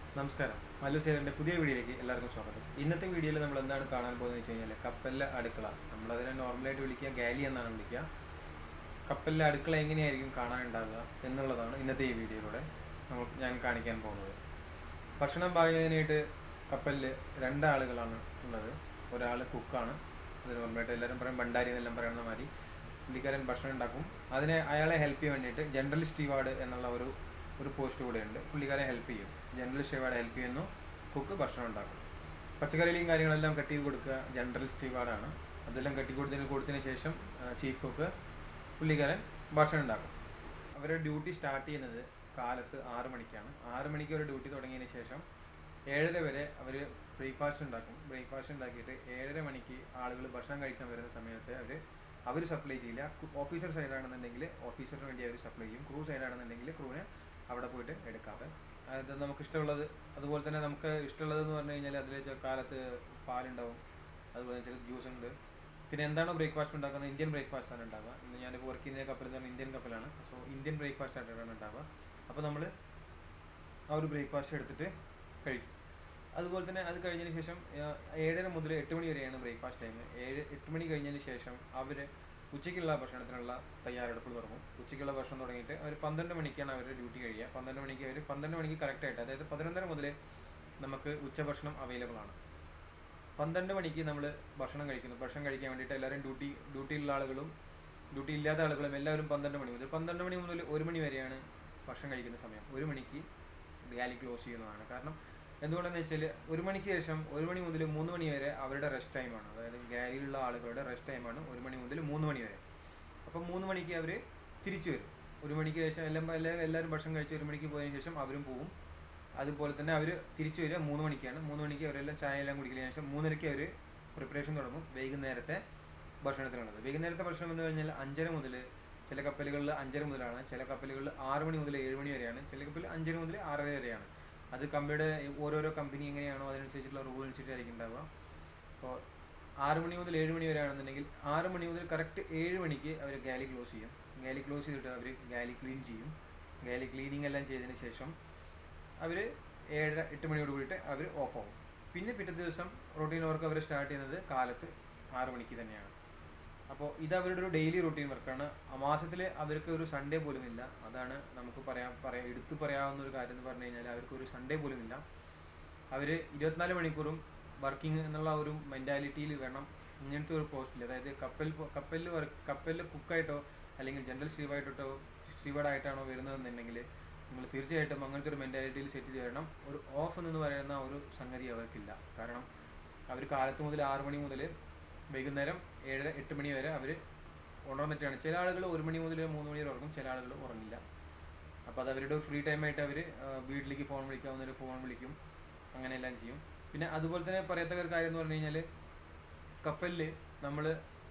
നമസ്കാരം മല്ലു സേരൻ്റെ പുതിയ വീഡിയോയിലേക്ക് എല്ലാവർക്കും സ്വാഗതം ഇന്നത്തെ വീഡിയോയിൽ നമ്മൾ എന്താണ് കാണാൻ പോകുന്നത് വെച്ച് കഴിഞ്ഞാൽ കപ്പലിലെ അടുക്കള നമ്മളതിനെ നോർമലായിട്ട് വിളിക്കുക ഗാലി എന്നാണ് വിളിക്കുക കപ്പലിലെ അടുക്കള എങ്ങനെയായിരിക്കും കാണാനുണ്ടാകുക എന്നുള്ളതാണ് ഇന്നത്തെ ഈ വീഡിയോയിലൂടെ നമുക്ക് ഞാൻ കാണിക്കാൻ പോകുന്നത് ഭക്ഷണം പാകുന്നതിനായിട്ട് കപ്പലിൽ രണ്ടാളുകളാണ് ഉള്ളത് ഒരാൾ കുക്കാണ് അത് നോർമലായിട്ട് എല്ലാവരും പറയും ഭണ്ടാരി എന്നെല്ലാം പറയുന്ന മാതിരി പുള്ളിക്കാരൻ ഭക്ഷണം ഉണ്ടാക്കും അതിനെ അയാളെ ഹെൽപ്പ് ചെയ്യാൻ വേണ്ടിയിട്ട് ജനറൽ സ്റ്റീവാർഡ് എന്നുള്ള ഒരു ഒരു പോസ്റ്റ് കൂടെയുണ്ട് പുള്ളിക്കാരെ ഹെൽപ്പ് ചെയ്യും ജനറൽ സ്റ്റീവാർഡ് ഹെൽപ്പ് ചെയ്യുന്നു കുക്ക് ഭക്ഷണം ഉണ്ടാക്കും പച്ചക്കറിയിലെയും കാര്യങ്ങളെല്ലാം കട്ട് ചെയ്ത് കൊടുക്കുക ജനറൽ സ്റ്റീവാർഡാണ് അതെല്ലാം കട്ടി കൊടുത്തതിന് കൊടുത്തതിന് ശേഷം ചീഫ് കുക്ക് പുള്ളിക്കാരൻ ഭക്ഷണം ഉണ്ടാക്കും അവരുടെ ഡ്യൂട്ടി സ്റ്റാർട്ട് ചെയ്യുന്നത് കാലത്ത് ആറ് മണിക്കാണ് ആറ് മണിക്ക് ഒരു ഡ്യൂട്ടി തുടങ്ങിയതിന് ശേഷം ഏഴര വരെ അവർ ബ്രേക്ക്ഫാസ്റ്റ് ഉണ്ടാക്കും ബ്രേക്ക്ഫാസ്റ്റ് ഉണ്ടാക്കിയിട്ട് ഏഴര മണിക്ക് ആളുകൾ ഭക്ഷണം കഴിക്കാൻ വരുന്ന സമയത്ത് അവർ അവർ സപ്ലൈ ചെയ്യില്ല ഓഫീസർ സൈഡാണെന്നുണ്ടെങ്കിൽ ഓഫീസറിന് വേണ്ടി അവർ സപ്ലൈ ചെയ്യും ക്രൂ സൈഡാണെന്നുണ്ടെങ്കിൽ ക്രൂവിന് അവിടെ പോയിട്ട് എടുക്കാതെ അത് നമുക്ക് ഇഷ്ടമുള്ളത് അതുപോലെ തന്നെ നമുക്ക് ഇഷ്ടമുള്ളതെന്ന് പറഞ്ഞു കഴിഞ്ഞാൽ അതിൽ കാലത്ത് പാലുണ്ടാവും അതുപോലെ ചില ജ്യൂസ് ഉണ്ട് പിന്നെ എന്താണോ ബ്രേക്ക്ഫാസ്റ്റ് ഉണ്ടാക്കുന്നത് ഇന്ത്യൻ ബ്രേക്ക്ഫാസ്റ്റ് ആണ് ഉണ്ടാവുക ഇന്ന് ഞാനിപ്പോൾ വർക്ക് ചെയ്യുന്ന കപ്പൽ എന്ന് പറഞ്ഞാൽ ഇന്ത്യൻ കപ്പലാണ് സോ ഇന്ത്യൻ ബ്രേക്ക്ഫാസ്റ്റ് ആയിട്ടാണ് ഉണ്ടാവുക അപ്പോൾ നമ്മൾ ആ ഒരു ബ്രേക്ക്ഫാസ്റ്റ് എടുത്തിട്ട് കഴിക്കും അതുപോലെ തന്നെ അത് കഴിഞ്ഞതിന് ശേഷം ആ, ഏഴര മുതൽ എട്ട് മണി വരെയാണ് ബ്രേക്ക്ഫാസ്റ്റ് ടൈം ഏഴ് എട്ട് മണി കഴിഞ്ഞതിന് ശേഷം അവർ ഉച്ചയ്ക്കുള്ള ഭക്ഷണത്തിനുള്ള തയ്യാറെടുപ്പ് തുടങ്ങും ഉച്ചയ്ക്കുള്ള ഭക്ഷണം തുടങ്ങിയിട്ട് അവർ പന്ത്രണ്ട് മണിക്കാണ് അവരുടെ ഡ്യൂട്ടി കഴിയുക പന്ത്രണ്ട് മണിക്ക് അവർ പന്ത്രണ്ട് മണിക്ക് കറക്റ്റായിട്ട് അതായത് പതിനൊന്നര മുതൽ നമുക്ക് ഉച്ചഭക്ഷണം അവൈലബിൾ ആണ് പന്ത്രണ്ട് മണിക്ക് നമ്മൾ ഭക്ഷണം കഴിക്കുന്നു ഭക്ഷണം കഴിക്കാൻ വേണ്ടിയിട്ട് എല്ലാവരും ഡ്യൂട്ടി ഡ്യൂട്ടിയിലുള്ള ആളുകളും ഡ്യൂട്ടി ഇല്ലാത്ത ആളുകളും എല്ലാവരും പന്ത്രണ്ട് മണി മുതൽ പന്ത്രണ്ട് മണി മുതൽ ഒരു മണി വരെയാണ് ഭക്ഷണം കഴിക്കുന്ന സമയം ഒരു മണിക്ക് ഗാലി ക്ലോസ് ചെയ്യുന്നതാണ് കാരണം എന്തുകൊണ്ടെന്ന് വെച്ചാൽ ഒരു മണിക്ക് ശേഷം ഒരു മണി മുതൽ മൂന്ന് മണി വരെ അവരുടെ റെസ്റ്റ് ടൈമാണ് അതായത് ഗാലിയിലുള്ള ആളുകളുടെ റെസ്റ്റ് ടൈമാണ് ഒരു മണി മുതൽ മൂന്ന് മണി വരെ അപ്പം മൂന്ന് മണിക്ക് അവർ തിരിച്ചു വരും ഒരു മണിക്ക് ശേഷം എല്ലാം എല്ലാവരും എല്ലാവരും ഭക്ഷണം കഴിച്ച് ഒരു മണിക്ക് പോയതിന് ശേഷം അവരും പോകും അതുപോലെ തന്നെ അവർ തിരിച്ചു വരിക മൂന്ന് മണിക്കാണ് മൂന്ന് മണിക്ക് അവരെല്ലാം ചായ എല്ലാം കുടിക്കുന്നതിന് ശേഷം മൂന്നരയ്ക്ക് അവർ പ്രിപ്പറേഷൻ തുടങ്ങും വൈകുന്നേരത്തെ ഭക്ഷണത്തിനുള്ളത് വൈകുന്നേരത്തെ ഭക്ഷണം എന്ന് പറഞ്ഞാൽ അഞ്ചര മുതൽ ചില കപ്പലുകളിൽ അഞ്ചര മുതലാണ് ചില കപ്പലുകളിൽ ആറ് മണി മുതൽ ഏഴ് മണി വരെയാണ് ചില കപ്പലിൽ അഞ്ചര മുതൽ ആറര വരെയാണ് അത് കമ്പനിയുടെ ഓരോരോ കമ്പനി എങ്ങനെയാണോ അതിനനുസരിച്ചുള്ള റൂൾ അനുസരിച്ചായിരിക്കും ഉണ്ടാവുക അപ്പോൾ ആറ് മണി മുതൽ ഏഴ് മണി വരെ ആണെന്നുണ്ടെങ്കിൽ ആറ് മണി മുതൽ കറക്റ്റ് ഏഴ് മണിക്ക് അവർ ഗാലി ക്ലോസ് ചെയ്യും ഗാലി ക്ലോസ് ചെയ്തിട്ട് അവർ ഗാലി ക്ലീൻ ചെയ്യും ഗാലി ക്ലീനിങ് എല്ലാം ചെയ്തതിന് ശേഷം അവർ ഏഴര എട്ട് മണിയോട് കൂടിയിട്ട് അവർ ഓഫ് ആവും പിന്നെ പിറ്റേ ദിവസം റൊട്ടീൻ വർക്ക് അവർ സ്റ്റാർട്ട് ചെയ്യുന്നത് കാലത്ത് ആറ് മണിക്ക് തന്നെയാണ് അപ്പോൾ ഇത് അവരുടെ ഒരു ഡെയിലി റൊട്ടീൻ വർക്കാണ് ആ മാസത്തിൽ അവർക്ക് ഒരു സൺഡേ പോലും ഇല്ല അതാണ് നമുക്ക് പറയാൻ പറയാം എടുത്തു പറയാവുന്ന ഒരു കാര്യം എന്ന് പറഞ്ഞു കഴിഞ്ഞാൽ അവർക്ക് ഒരു സൺഡേ പോലും ഇല്ല അവർ ഇരുപത്തിനാല് മണിക്കൂറും വർക്കിംഗ് എന്നുള്ള ഒരു മെൻറ്റാലിറ്റിയിൽ വേണം ഇങ്ങനത്തെ ഒരു പോസ്റ്റിൽ അതായത് കപ്പൽ പോ- കപ്പലിൽ വർക്ക് കപ്പലിൽ കുക്കായിട്ടോ അല്ലെങ്കിൽ ജനറൽ സ്റ്റീവായിട്ടോ സ്റ്റീവാർഡായിട്ടാണോ വരുന്നതെന്നുണ്ടെങ്കിൽ നിങ്ങൾ തീർച്ചയായിട്ടും അങ്ങനത്തെ ഒരു മെൻറ്റാലിറ്റിയിൽ സെറ്റ് ചെയ്യണം ഒരു ഓഫ് എന്ന് പറയുന്ന ഒരു സംഗതി അവർക്കില്ല കാരണം അവർ കാലത്ത് മുതൽ ആറ് മണി മുതൽ വൈകുന്നേരം ഏഴര എട്ട് മണി വരെ അവർ ഉണർന്നിട്ടാണ് ചില ആളുകൾ ഒരു മണി മുതൽ മൂന്ന് മണി വരെ ഉറങ്ങും ചില ആളുകൾ ഉറങ്ങില്ല അപ്പോൾ അത് അവരുടെ ഫ്രീ ടൈമായിട്ട് അവർ വീട്ടിലേക്ക് ഫോൺ വിളിക്കാവുന്നൊരു ഫോൺ വിളിക്കും അങ്ങനെയെല്ലാം ചെയ്യും പിന്നെ അതുപോലെ തന്നെ പറയത്തക്ക ഒരു കാര്യം എന്ന് പറഞ്ഞു കഴിഞ്ഞാൽ കപ്പലിൽ നമ്മൾ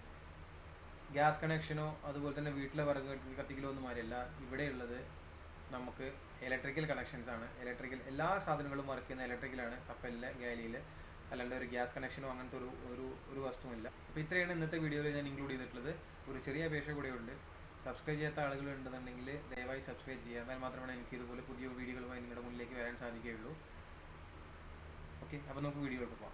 ഗ്യാസ് കണക്ഷനോ അതുപോലെ തന്നെ വീട്ടിലെ വിറക് കത്തി- കത്തിക്കലോ ഒന്നും മാറിയല്ല ഇവിടെയുള്ളത് നമുക്ക് ഇലക്ട്രിക്കൽ കണക്ഷൻസ് ആണ് ഇലക്ട്രിക്കൽ എല്ലാ സാധനങ്ങളും വർക്ക് ചെയ്യുന്ന ഇലക്ട്രിക്കലാണ് കപ്പലിലെ ഗാലിയിൽ അല്ലാണ്ട് ഒരു ഗ്യാസ് കണക്ഷനോ അങ്ങനത്തെ ഒരു ഒരു ഒരു വസ്തുവില്ല അപ്പോൾ ഇത്രയാണ് ഇന്നത്തെ വീഡിയോയിൽ ഞാൻ ഇൻക്ലൂഡ് ചെയ്തിട്ടുള്ളത് ഒരു ചെറിയ അപേക്ഷ കൂടെയുണ്ട് സബ്സ്ക്രൈബ് ചെയ്യാത്ത ആളുകൾ ഉണ്ടെന്നുണ്ടെങ്കിൽ ദയവായി സബ്സ്ക്രൈബ് ചെയ്യുക എന്നാൽ മാത്രമാണ് എനിക്ക് ഇതുപോലെ പുതിയ വീഡിയോകളുമായി നിങ്ങളുടെ മുന്നിലേക്ക് വരാൻ സാധിക്കുകയുള്ളൂ ഓക്കെ അപ്പോൾ നമുക്ക് വീഡിയോയിലോട്ട് പോകാം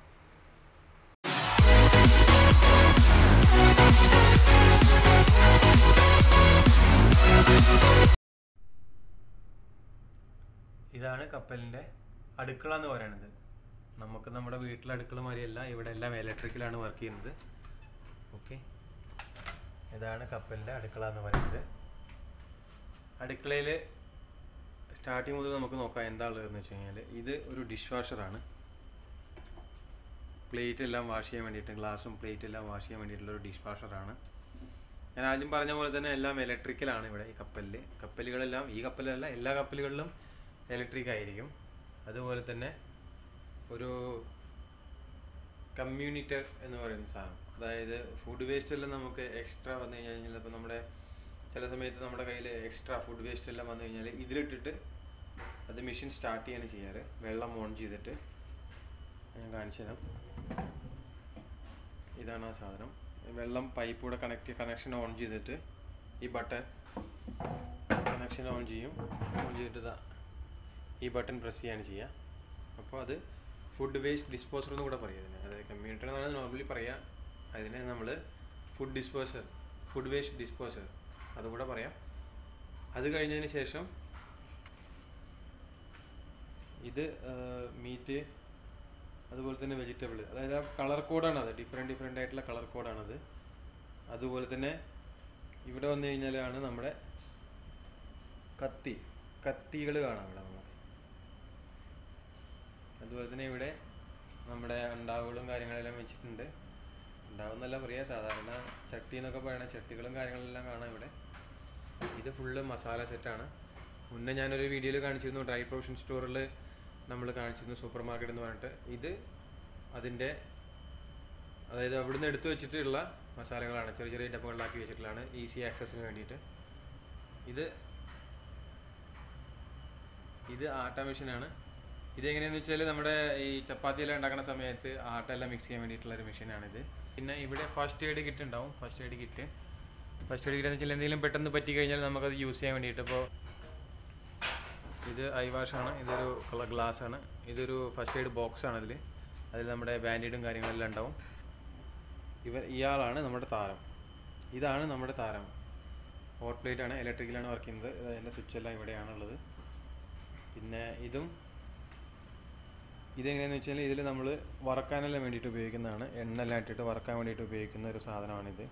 ഇതാണ് കപ്പലിൻ്റെ അടുക്കള എന്ന് പറയുന്നത് നമുക്ക് നമ്മുടെ വീട്ടിലെ അടുക്കള മാതിരിയല്ല ഇവിടെ എല്ലാം ഇലക്ട്രിക്കലാണ് വർക്ക് ചെയ്യുന്നത് ഓക്കെ ഇതാണ് കപ്പലിൻ്റെ അടുക്കള എന്ന് പറയുന്നത് അടുക്കളയിൽ സ്റ്റാർട്ടിങ് മുതൽ നമുക്ക് നോക്കാം എന്താ ഉള്ളതെന്ന് വെച്ച് കഴിഞ്ഞാൽ ഇത് ഒരു ഡിഷ് വാഷറാണ് പ്ലേറ്റ് എല്ലാം വാഷ് ചെയ്യാൻ വേണ്ടിയിട്ട് ഗ്ലാസും പ്ലേറ്റ് എല്ലാം വാഷ് ചെയ്യാൻ വേണ്ടിയിട്ടുള്ള ഒരു ഡിഷ് വാഷറാണ് ഞാൻ ആദ്യം പറഞ്ഞ പോലെ തന്നെ എല്ലാം ഇലക്ട്രിക്കലാണ് ഇവിടെ ഈ കപ്പലിൽ കപ്പലുകളെല്ലാം ഈ കപ്പലല്ല എല്ലാ കപ്പലുകളിലും ഇലക്ട്രിക് ആയിരിക്കും അതുപോലെ തന്നെ ഒരു കമ്മ്യൂണിറ്റർ എന്ന് പറയുന്ന സാധനം അതായത് ഫുഡ് വേസ്റ്റ് എല്ലാം നമുക്ക് എക്സ്ട്രാ വന്നു കഴിഞ്ഞാൽ ഇപ്പോൾ നമ്മുടെ ചില സമയത്ത് നമ്മുടെ കയ്യിൽ എക്സ്ട്രാ ഫുഡ് വേസ്റ്റ് എല്ലാം വന്നു കഴിഞ്ഞാൽ ഇതിലിട്ടിട്ട് അത് മെഷീൻ സ്റ്റാർട്ട് ചെയ്യാണ് ചെയ്യാറ് വെള്ളം ഓൺ ചെയ്തിട്ട് ഞാൻ കാണിച്ചു തരാം ഇതാണ് ആ സാധനം വെള്ളം പൈപ്പ് കൂടെ കണക്ട് കണക്ഷൻ ഓൺ ചെയ്തിട്ട് ഈ ബട്ടൺ കണക്ഷൻ ഓൺ ചെയ്യും ഓൺ ചെയ്തിട്ട് ഇതാ ഈ ബട്ടൺ പ്രസ് ചെയ്യാണ് ചെയ്യുക അപ്പോൾ അത് ഫുഡ് വേസ്റ്റ് ഡിസ്പോസർ എന്ന് കൂടെ പറയും അതിന് അതായത് കമ്മ്യൂണിറ്റർ എന്നാണ് നോർമലി പറയുക അതിനെ നമ്മൾ food disposer food waste disposer അതുകൂടെ പറയാം അത് കഴിഞ്ഞതിന് ശേഷം ഇത് മീറ്റ് അതുപോലെ തന്നെ വെജിറ്റബിൾ അതായത് ആ കളർ കോഡാണ് അത് ഡിഫറെൻറ്റ് ഡിഫറെൻ്റ് ആയിട്ടുള്ള കളർ കോഡാണത് അതുപോലെ തന്നെ ഇവിടെ വന്നു കഴിഞ്ഞാലാണ് നമ്മുടെ കത്തി കത്തികൾ കാണാം ഇവിടെ നമുക്ക് അതുപോലെ തന്നെ ഇവിടെ നമ്മുടെ അണ്ടാവുകളും കാര്യങ്ങളെല്ലാം വെച്ചിട്ടുണ്ട് ഉണ്ടാവുന്നല്ല പറയുക സാധാരണ ചട്ടി എന്നൊക്കെ പറയുന്ന ചട്ടികളും കാര്യങ്ങളെല്ലാം കാണാം ഇവിടെ ഇത് ഫുള്ള് മസാല സെറ്റാണ് മുന്നേ ഞാനൊരു വീഡിയോയിൽ കാണിച്ചിരുന്നു ഡ്രൈ പ്രൊവിഷൻ സ്റ്റോറിൽ നമ്മൾ കാണിച്ചിരുന്നു സൂപ്പർ മാർക്കറ്റ് എന്ന് പറഞ്ഞിട്ട് ഇത് അതിൻ്റെ അതായത് അവിടുന്ന് എടുത്തു വെച്ചിട്ടുള്ള മസാലകളാണ് ചെറിയ ചെറിയ ഡബ്ബകളിലാക്കി വെച്ചിട്ടുള്ളതാണ് ഈസി ആക്സസിന് വേണ്ടിയിട്ട് ഇത് ഇത് ആട്ട മെഷീനാണ് ഇതെങ്ങനെയാണെന്ന് വെച്ചാൽ നമ്മുടെ ഈ ചപ്പാത്തിയെല്ലാം ഉണ്ടാക്കുന്ന സമയത്ത് ആട്ട എല്ലാം മിക്സ് ചെയ്യാൻ വേണ്ടിയിട്ടുള്ള ഒരു മെഷീനാണിത് പിന്നെ ഇവിടെ ഫസ്റ്റ് എയ്ഡ് കിറ്റ് ഉണ്ടാവും first aid kit first aid kit എന്ന് വെച്ചാൽ എന്തെങ്കിലും പെട്ടെന്ന് പറ്റി കഴിഞ്ഞാൽ നമുക്കത് യൂസ് ചെയ്യാൻ വേണ്ടിയിട്ട് ഇപ്പോൾ ഇത് ഐ വാഷാണ് ഇതൊരു കളർ ഗ്ലാസ് ആണ് ഇതൊരു ഫസ്റ്റ് എയ്ഡ് ബോക്സ് ആണ് ഇതിൽ അതിൽ നമ്മുടെ ബാൻഡേഡും കാര്യങ്ങളെല്ലാം ഉണ്ടാവും ഇവർ ഇയാളാണ് നമ്മുടെ താരം ഇതാണ് നമ്മുടെ താരം ഹോട്ട് പ്ലേറ്റ് ആണ് ഇലക്ട്രിക്കലാണ് വർക്ക് ചെയ്യുന്നത് അതിൻ്റെ സ്വിച്ച് എല്ലാം ഇവിടെയാണുള്ളത് പിന്നെ ഇതും ഇതെങ്ങനെയാണെന്ന് വെച്ചാൽ ഇതിൽ നമ്മൾ വറക്കാനെല്ലാം വേണ്ടിയിട്ട് ഉപയോഗിക്കുന്നതാണ് എണ്ണ എല്ലാം ഇട്ടിട്ട് വറക്കാൻ വേണ്ടിയിട്ട് ഉപയോഗിക്കുന്ന ഒരു സാധനമാണിത്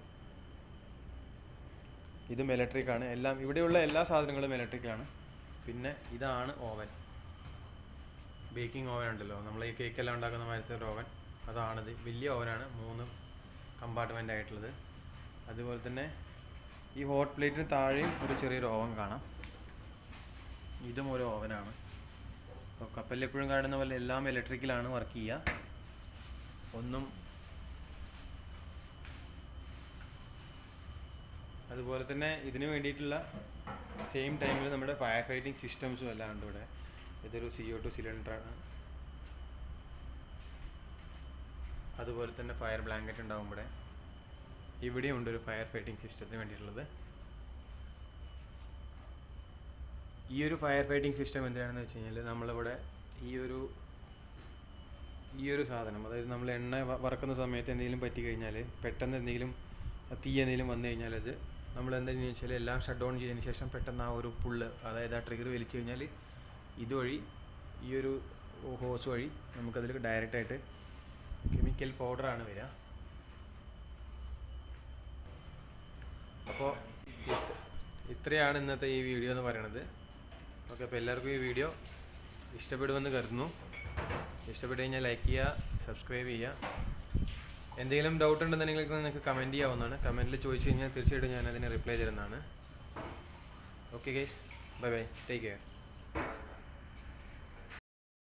ഇതും ഇലക്ട്രിക് ആണ് എല്ലാം ഇവിടെയുള്ള എല്ലാ സാധനങ്ങളും ഇലക്ട്രിക്കാണ് പിന്നെ ഇതാണ് ഓവൻ ബേക്കിംഗ് ഓവൻ ഉണ്ടല്ലോ നമ്മൾ ഈ കേക്കെല്ലാം ഉണ്ടാക്കുന്ന മാതിരത്തെ ഒരു ഓവൻ അതാണിത് വലിയ ഓവനാണ് മൂന്ന് കമ്പാർട്ട്മെൻ്റ് ആയിട്ടുള്ളത് അതുപോലെ തന്നെ ഈ ഹോട്ട് പ്ലേറ്റിന് താഴെയും ഒരു ചെറിയൊരു ഓവൻ കാണാം ഇതും ഒരു ഓവനാണ് അപ്പോൾ കപ്പലിൽ എപ്പോഴും കാണുന്ന പോലെ എല്ലാം ഇലക്ട്രിക്കലാണ് വർക്ക് ചെയ്യുക ഒന്നും അതുപോലെ തന്നെ ഇതിന് വേണ്ടിയിട്ടുള്ള സെയിം ടൈമിൽ നമ്മുടെ ഫയർ ഫൈറ്റിംഗ് സിസ്റ്റംസും എല്ലാം ഉണ്ട് ഇവിടെ ഇതൊരു സി ഒ ടു സിലിണ്ടറാണ് അതുപോലെ തന്നെ ഫയർ ബ്ലാങ്കറ്റ് ഉണ്ടാവും ഇവിടെ ഇവിടെയും ഉണ്ട് ഒരു ഫയർ ഫൈറ്റിംഗ് സിസ്റ്റത്തിന് വേണ്ടിയിട്ടുള്ളത് ഈ ഒരു ഫയർ ഫൈറ്റിംഗ് സിസ്റ്റം എന്തിനാണെന്ന് വെച്ച് കഴിഞ്ഞാൽ നമ്മളിവിടെ ഈ ഒരു ഈ ഒരു സാധനം അതായത് നമ്മൾ എണ്ണ വ- വറക്കുന്ന സമയത്ത് എന്തെങ്കിലും പറ്റി കഴിഞ്ഞാൽ പെട്ടെന്ന് എന്തെങ്കിലും തീ എന്തെങ്കിലും വന്നു കഴിഞ്ഞാൽ അത് നമ്മൾ എന്താണെന്ന് വെച്ചാൽ എല്ലാം ഷട്ട് ഡൗൺ ചെയ്തതിന് ശേഷം പെട്ടെന്ന് ആ ഒരു പുള്ള് അതായത് ആ ട്രിഗർ വലിച്ചു കഴിഞ്ഞാൽ ഇതുവഴി ഈ ഒരു ഹോസ് വഴി നമുക്കതിൽ ഡയറക്റ്റായിട്ട് കെമിക്കൽ പൗഡറാണ് വരിക അപ്പോൾ ഇത്രയാണ് ഇന്നത്തെ ഈ വീഡിയോ എന്ന് പറയുന്നത് ഓക്കെ അപ്പോൾ എല്ലാവർക്കും ഈ വീഡിയോ ഇഷ്ടപ്പെടുമെന്ന് കരുതുന്നു ഇഷ്ടപ്പെട്ട് കഴിഞ്ഞാൽ ലൈക്ക് ചെയ്യുക സബ്സ്ക്രൈബ് ചെയ്യുക എന്തെങ്കിലും ഡൗട്ട് ഉണ്ടെന്നുണ്ടെങ്കിൽ നിങ്ങൾക്ക് കമൻറ്റ് ചെയ്യാവുന്നതാണ് കമൻറ്റിൽ ചോദിച്ചു കഴിഞ്ഞാൽ തീർച്ചയായിട്ടും ഞാൻ അതിന് റിപ്ലൈ തരുന്നതാണ് okay guys bye bye take care